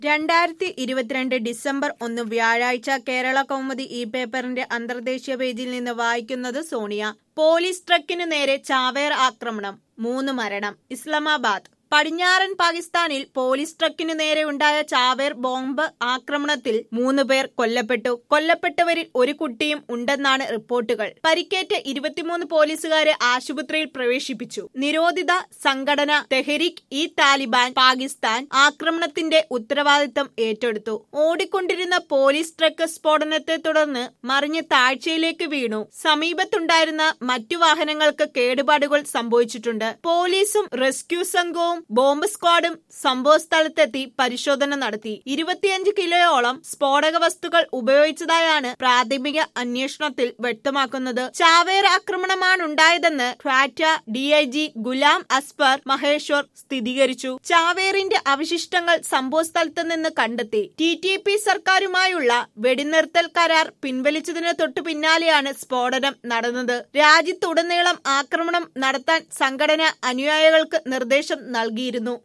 രണ്ടായിരത്തി ഇരുപത്തിരണ്ട് ഡിസംബർ ഒന്ന് വ്യാഴാഴ്ച കേരള കൗമുദി ഈ പേപ്പറിന്റെ അന്തർദേശീയ പേജിൽ നിന്ന് വായിക്കുന്നത് സോണിയ പോലീസ് ട്രക്കിനു നേരെ ചാവേർ ആക്രമണം മൂന്ന് മരണം ഇസ്ലാമാബാദ് പടിഞ്ഞാറൻ പാകിസ്ഥാനിൽ പോലീസ് ട്രക്കിനു നേരെ ഉണ്ടായ ചാവേർ ബോംബ് ആക്രമണത്തിൽ മൂന്ന് പേർ കൊല്ലപ്പെട്ടു കൊല്ലപ്പെട്ടവരിൽ ഒരു കുട്ടിയും ഉണ്ടെന്നാണ് റിപ്പോർട്ടുകൾ പരിക്കേറ്റ ഇരുപത്തിമൂന്ന് പോലീസുകാരെ ആശുപത്രിയിൽ പ്രവേശിപ്പിച്ചു നിരോധിത സംഘടന തെഹരിക് ഇ താലിബാൻ പാകിസ്ഥാൻ ആക്രമണത്തിന്റെ ഉത്തരവാദിത്തം ഏറ്റെടുത്തു ഓടിക്കൊണ്ടിരുന്ന പോലീസ് ട്രക്ക് സ്ഫോടനത്തെ തുടർന്ന് മറിഞ്ഞ് താഴ്ചയിലേക്ക് വീണു സമീപത്തുണ്ടായിരുന്ന മറ്റു വാഹനങ്ങൾക്ക് കേടുപാടുകൾ സംഭവിച്ചിട്ടുണ്ട് പോലീസും റെസ്ക്യൂ സംഘവും ബോംബ് സ്ക്വാഡും സംഭവ സ്ഥലത്തെത്തി പരിശോധന നടത്തി ഇരുപത്തിയഞ്ച് കിലോയോളം സ്ഫോടക വസ്തുക്കൾ ഉപയോഗിച്ചതായാണ് പ്രാഥമിക അന്വേഷണത്തിൽ വ്യക്തമാക്കുന്നത് ചാവേർ ആക്രമണമാണുണ്ടായതെന്ന് ക്വാറ്റ ഡിഐജി ഗുലാം അസ്പർ മഹേശ്വർ സ്ഥിരീകരിച്ചു ചാവേറിന്റെ അവശിഷ്ടങ്ങൾ സംഭവ സ്ഥലത്ത് നിന്ന് കണ്ടെത്തി ടി ടി പി സർക്കാരുമായുള്ള വെടിനിർത്തൽ കരാർ പിൻവലിച്ചതിന് തൊട്ടു പിന്നാലെയാണ് സ്ഫോടനം നടന്നത് രാജ്യത്തുടനീളം ആക്രമണം നടത്താൻ സംഘടന അനുയായികൾക്ക് നിർദ്ദേശം നൽകിയിരുന്നു